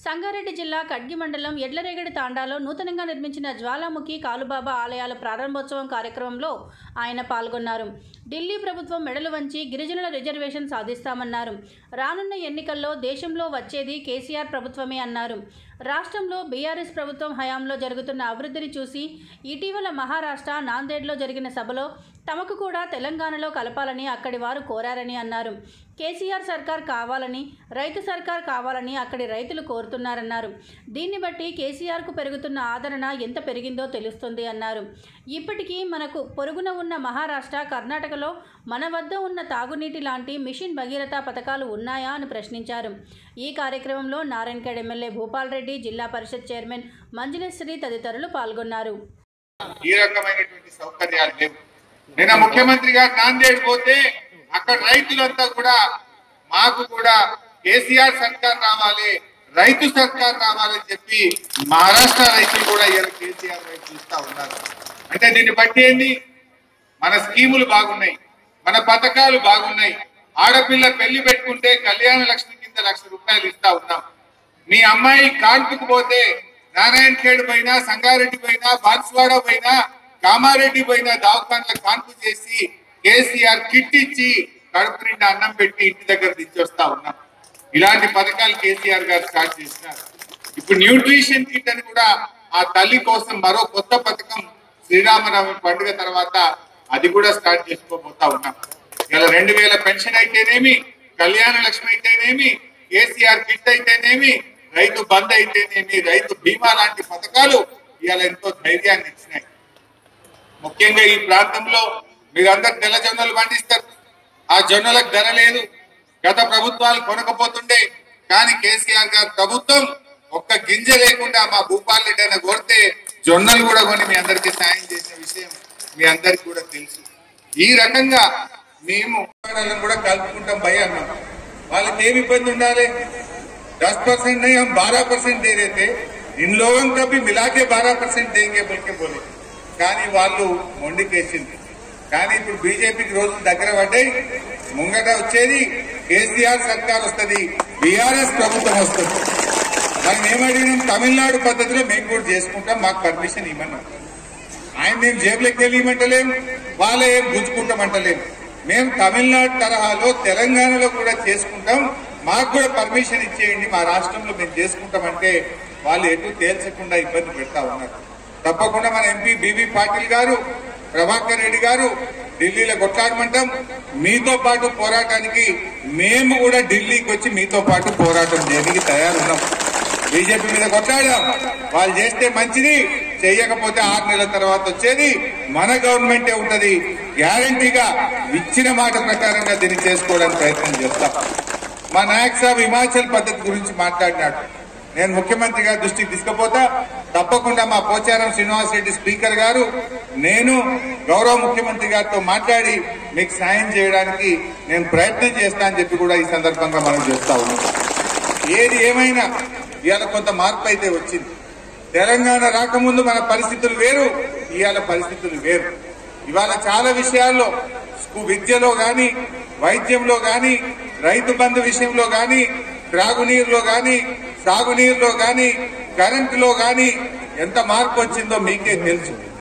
సంగారెడ్డి జిల్లా కడ్గి మండలం ఎడ్లరేగడి తాండాలో నూతనంగా నిర్మించిన జ్వాలాముఖి కాలుబాబా ఆలయాల ప్రారంభోత్సవం కార్యక్రమంలో ఆయన పాల్గొన్నారు ఢిల్లీ ప్రభుత్వం మెడలు వంచి గిరిజనుల రిజర్వేషన్ సాధిస్తామన్నారు రానున్న ఎన్నికల్లో దేశంలో వచ్చేది కేసీఆర్ ప్రభుత్వమే అన్నారు రాష్ట్రంలో బీఆర్ఎస్ ప్రభుత్వం హయాంలో జరుగుతున్న అభివృద్ధిని చూసి ఇటీవల మహారాష్ట్ర నాందేడ్లో జరిగిన సభలో తమకు కూడా తెలంగాణలో కలపాలని అక్కడి వారు కోరారని అన్నారు కేసీఆర్ సర్కార్ కావాలని రైతు సర్కార్ కావాలని అక్కడి రైతులు కోరుతున్నారన్నారు దీన్ని బట్టి కేసీఆర్కు పెరుగుతున్న ఆదరణ ఎంత పెరిగిందో తెలుస్తుంది అన్నారు ఇప్పటికీ మనకు పొరుగున ఉన్న మహారాష్ట్ర కర్ణాటకలో మన వద్ద ఉన్న తాగునీటి లాంటి మిషన్ భగీరథ పథకాలు ఉన్నాయా అని ప్రశ్నించారు ఈ కార్యక్రమంలో నారాయణఖేడ్ ఎమ్మెల్యే భూపాల్ రెడ్డి జిల్లా పరిషత్ చైర్మన్ మంజులేశ్వరి తదితరులు పాల్గొన్నారు ఈ రకమైనటువంటి సౌకర్యాలు లేవు నిన్న ముఖ్యమంత్రి గారు నాందేడ్ పోతే అక్కడ రైతులంతా కూడా మాకు కూడా కేసీఆర్ సర్కార్ రావాలి రైతు సర్కార్ రావాలని చెప్పి మహారాష్ట్ర రైతులు కూడా ఇలా కేసీఆర్ వైపు చూస్తా ఉన్నారు అంటే దీన్ని బట్టి ఏంది మన స్కీములు బాగున్నాయి మన పథకాలు బాగున్నాయి ఆడపిల్ల పెళ్లి పెట్టుకుంటే కళ్యాణ లక్ష్మి కింద లక్ష రూపాయలు ఇస్తా ఉన్నాం మీ అమ్మాయి కాన్పుకు పోతే నారాయణ ఖేడ్ పైన సంగారెడ్డి పైన బాన్స్వాడ పైన కామారెడ్డి పైన దవాఖాన్ల కాన్పు చేసి కేసీఆర్ కిట్ ఇచ్చి కడుపు నిండా అన్నం పెట్టి ఇంటి దగ్గర దించొస్తా ఉన్నాం ఇలాంటి పథకాలు కేసీఆర్ గారు స్టార్ట్ చేసినారు ఇప్పుడు న్యూట్రిషన్ కిట్ అని కూడా ఆ తల్లి కోసం మరో కొత్త పథకం శ్రీరామనవమి పండుగ తర్వాత అది కూడా స్టార్ట్ చేసుకోబోతా ఉన్నాం ఇలా రెండు వేల పెన్షన్ అయితేనేమి కళ్యాణ లక్ష్మి అయితేనేమి కేసీఆర్ కిట్ అయితేనేమి రైతు బంద్ అయితేనేమి రైతు బీమా లాంటి పథకాలు ఇవాళ ఎంతో ధైర్యాన్ని ఇచ్చినాయి ముఖ్యంగా ఈ ప్రాంతంలో మీరందరు తెల్ల జొన్నలు పండిస్తారు ఆ జొన్నలకు ధర లేదు గత ప్రభుత్వాలు కొనకపోతుండే కానీ కేసీఆర్ గారి ప్రభుత్వం ఒక్క గింజ లేకుండా మా భూపాల్ రెడ్డి అని కోరితే జొన్నలు కూడా కొని మీ అందరికీ సాయం చేసిన విషయం మీ అందరికి కూడా తెలుసు ఈ రకంగా మేము వాళ్ళని కూడా కలుపుకుంటాం భయ అన్నాం వాళ్ళకి ఏమి ఇబ్బంది ఉండాలి दस परसेंट नहीं हम बारह परसेंट दे रहे थे इन लोगों का भी मिला के बारह परसेंट देंगे बोल के बोले కానీ వాళ్ళు మొండికేసింది కానీ ఇప్పుడు బీజేపీకి రోజులు దగ్గర పడ్డాయి ముంగట వచ్చేది కేసీఆర్ సర్కార్ వస్తుంది బీఆర్ఎస్ ప్రభుత్వం వస్తుంది మనం ఏమడిగినాం తమిళనాడు పద్ధతిలో మేము కూడా చేసుకుంటాం మాకు పర్మిషన్ ఇవ్వమన్నాం ఆయన మేము జేబులోకి తెలియమంటలేం వాళ్ళే ఏం గుంజుకుంటామంటలేం మేము తమిళనాడు తరహాలో తెలంగాణలో కూడా చేసుకుంటాం మాకు కూడా పర్మిషన్ ఇచ్చేయండి మా రాష్ట్రంలో మేము చేసుకుంటామంటే వాళ్ళు ఎటు తేల్చకుండా ఇబ్బంది పెడతా ఉన్నారు తప్పకుండా మన ఎంపీ బీబీ పాటిల్ గారు ప్రభాకర్ రెడ్డి గారు ఢిల్లీలో కొట్లాడమంటాం మీతో పాటు పోరాటానికి మేము కూడా ఢిల్లీకి వచ్చి మీతో పాటు పోరాటం చేయడానికి తయారున్నాం బీజేపీ మీద కొట్లాడాం వాళ్ళు చేస్తే మంచిది చెయ్యకపోతే ఆరు నెలల తర్వాత వచ్చేది మన గవర్నమెంటే ఉంటది గ్యారంటీగా ఇచ్చిన మాట ప్రకారంగా దీన్ని చేసుకోవడానికి ప్రయత్నం చేస్తాం మా నాయక్ సాబ్ హిమాచల్ పద్ధతి గురించి మాట్లాడినాడు నేను ముఖ్యమంత్రి గారి దృష్టికి తీసుకుపోతా తప్పకుండా మా పోచారం శ్రీనివాసరెడ్డి స్పీకర్ గారు నేను గౌరవ ముఖ్యమంత్రి గారితో మాట్లాడి మీకు సాయం చేయడానికి నేను ప్రయత్నం చేస్తా అని చెప్పి కూడా ఈ సందర్భంగా మనం చేస్తా ఉన్నాం ఏది ఏమైనా ఇవాళ కొంత మార్పు అయితే వచ్చింది తెలంగాణ రాకముందు మన పరిస్థితులు వేరు ఇవాళ పరిస్థితులు వేరు ఇవాళ చాలా విషయాల్లో స్కూ- విద్యలో గాని వైద్యంలో గాని రైతు బంధు విషయంలో గాని త్రాగునీరులో గాని సాగునీరులో గాని కరెంటులో గాని ఎంత మార్పు వచ్చిందో మీకే తెలుసు